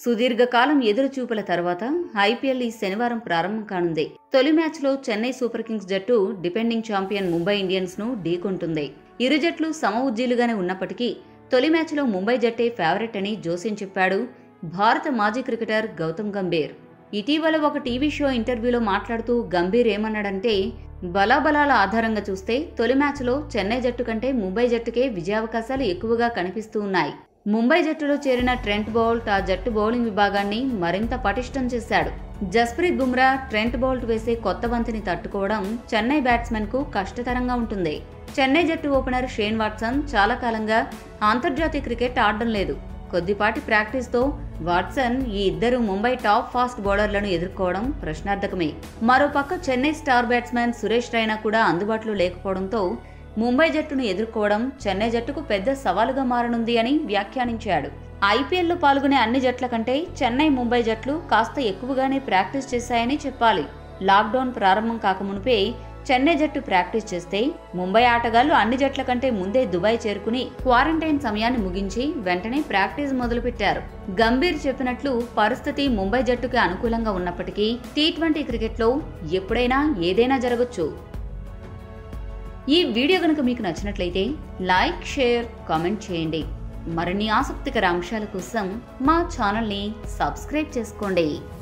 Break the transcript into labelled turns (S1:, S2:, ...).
S1: సుదీర్ఘకాలం ఎదురుచూపుల తర్వాత ఐపీఎల్ ఈ శనివారం ప్రారంభం కానుంది తొలి మ్యాచ్లో చెన్నై సూపర్ కింగ్స్ జట్టు డిపెండింగ్ ఛాంపియన్ ముంబై ఇండియన్స్ ను ఢీకొంటుంది ఇరు జట్లు సమ ఉజ్జీలుగానే ఉన్నప్పటికీ తొలి మ్యాచ్లో ముంబై జట్టే ఫేవరెట్ అని జోసిన్ చెప్పాడు భారత మాజీ క్రికెటర్ గౌతమ్ గంభీర్ ఇటీవల ఒక టీవీ షో ఇంటర్వ్యూలో మాట్లాడుతూ గంభీర్ ఏమన్నాడంటే బలాబలాల ఆధారంగా చూస్తే తొలి మ్యాచ్లో చెన్నై జట్టు కంటే ముంబై జట్టుకే విజయావకాశాలు ఎక్కువగా కనిపిస్తూ ఉన్నాయి ముంబై జట్టులో చేరిన ట్రెంట్ బౌల్ట్ ఆ జట్టు బౌలింగ్ విభాగాన్ని మరింత పటిష్టం చేశాడు జస్ప్రీత్ బుమ్రా ట్రెంట్ బౌల్ట్ వేసే కొత్త బంతిని తట్టుకోవడం చెన్నై బ్యాట్స్మెన్ కు కష్టతరంగా ఉంటుంది చెన్నై జట్టు ఓపెనర్ షేన్ వాట్సన్ చాలా కాలంగా అంతర్జాతీయ క్రికెట్ ఆడడం లేదు కొద్దిపాటి ప్రాక్టీస్తో వాట్సన్ ఈ ఇద్దరు ముంబై టాప్ ఫాస్ట్ బౌలర్లను ఎదుర్కోవడం ప్రశ్నార్థకమే మరోపక్క చెన్నై స్టార్ బ్యాట్స్మెన్ సురేష్ రైనా కూడా అందుబాటులో లేకపోవడంతో ముంబై జట్టును ఎదుర్కోవడం చెన్నై జట్టుకు పెద్ద సవాలుగా మారనుంది అని వ్యాఖ్యానించాడు ఐపీఎల్లో పాల్గొనే అన్ని జట్ల కంటే చెన్నై ముంబై జట్లు కాస్త ఎక్కువగానే ప్రాక్టీస్ చేశాయని చెప్పాలి లాక్డౌన్ ప్రారంభం కాకమునిపే చెన్నై జట్టు ప్రాక్టీస్ చేస్తే ముంబై ఆటగాళ్లు అన్ని జట్ల కంటే ముందే దుబాయ్ చేరుకుని క్వారంటైన్ సమయాన్ని ముగించి వెంటనే ప్రాక్టీస్ మొదలుపెట్టారు గంభీర్ చెప్పినట్లు పరిస్థితి ముంబై జట్టుకి అనుకూలంగా ఉన్నప్పటికీ టీ ట్వంటీ క్రికెట్లో ఎప్పుడైనా ఏదైనా జరగచ్చు ఈ వీడియో కనుక మీకు నచ్చినట్లయితే లైక్ షేర్ కామెంట్ చేయండి మరిన్ని ఆసక్తికర అంశాల కోసం మా ఛానల్ని సబ్స్క్రైబ్ చేసుకోండి